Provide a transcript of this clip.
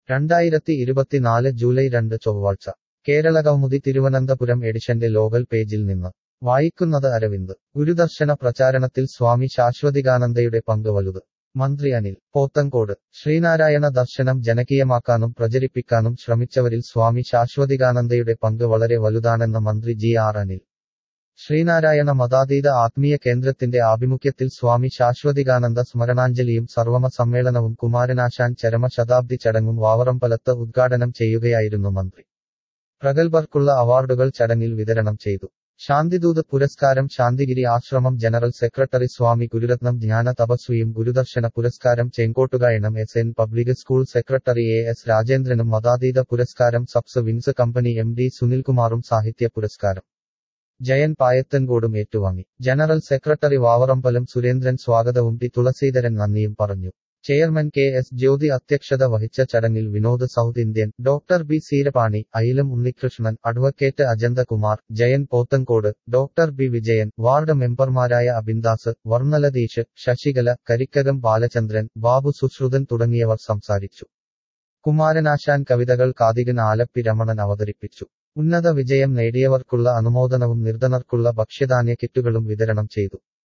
രണ്ടായിരത്തി ഇരുപത്തിനാല് ജൂലൈ രണ്ട് ചൊവ്വാഴ്ച കേരളകൗമുദി തിരുവനന്തപുരം എഡിഷന്റെ ലോകൽ പേജിൽ നിന്ന് വായിക്കുന്നത് അരവിന്ദ് ഗുരുദർശന പ്രചാരണത്തിൽ സ്വാമി ശാശ്വതികാനന്ദയുടെ പങ്ക് വലുത് മന്ത്രി അനിൽ പോത്തങ്കോട് ശ്രീനാരായണ ദർശനം ജനകീയമാക്കാനും പ്രചരിപ്പിക്കാനും ശ്രമിച്ചവരിൽ സ്വാമി ശാശ്വതികാനന്ദയുടെ പങ്ക് വളരെ വലുതാണെന്ന് മന്ത്രി ജി ആർ അനിൽ ശ്രീനാരായണ മതാതീത ആത്മീയ കേന്ദ്രത്തിന്റെ ആഭിമുഖ്യത്തിൽ സ്വാമി ശാശ്വതികാനന്ദ സ്മരണാഞ്ജലിയും സർവമ സമ്മേളനവും കുമാരനാശാൻ ചരമ ശതാബ്ദി ചടങ്ങും വാവറമ്പലത്ത് ഉദ്ഘാടനം ചെയ്യുകയായിരുന്നു മന്ത്രി പ്രഗത്ഭർക്കുള്ള അവാർഡുകൾ ചടങ്ങിൽ വിതരണം ചെയ്തു ശാന്തിദൂത് പുരസ്കാരം ശാന്തിഗിരി ആശ്രമം ജനറൽ സെക്രട്ടറി സ്വാമി ഗുരുരത്നം ജ്ഞാന തപസ്വിയും ഗുരുദർശന പുരസ്കാരം Chenkottukonam S N public school secretary A S രാജേന്ദ്രനും മതാതീത പുരസ്കാരം സബ്സ് വിൻസ് കമ്പനി എം ഡി സുനിൽകുമാറും സാഹിത്യ പുരസ്കാരം ജയൻ പായത്തൻകോടും ഏറ്റുവാങ്ങി ജനറൽ സെക്രട്ടറി വാവറമ്പലം സുരേന്ദ്രൻ സ്വാഗതവും ടി തുളസീധരൻ നന്ദിയും പറഞ്ഞു ചെയർമാൻ കെ എസ് ജ്യോതി അധ്യക്ഷത വഹിച്ച ചടങ്ങിൽ Vinod south Indian doctor B Seerapani Ayilam Unnikrishnan advocate Ajanthakumar Jayan Pothencode doctor B Vijayan ward മെമ്പർമാരായ അബിന്ദാസ് വർണ്ണലതീഷ് ശശികല കരിക്കകം ബാലചന്ദ്രൻ ബാബു സുശ്രുതൻ തുടങ്ങിയവർ സംസാരിച്ചു കുമാരനാശാൻ കവിതകൾ കാതികൻ ആലപ്പി രമണൻ അവതരിപ്പിച്ചു ഉന്നത വിജയം നേടിയവർക്കുള്ള അനുമോദനവും നിർധനർക്കുള്ള ഭക്ഷ്യധാന്യ കിറ്റുകളും വിതരണം ചെയ്തു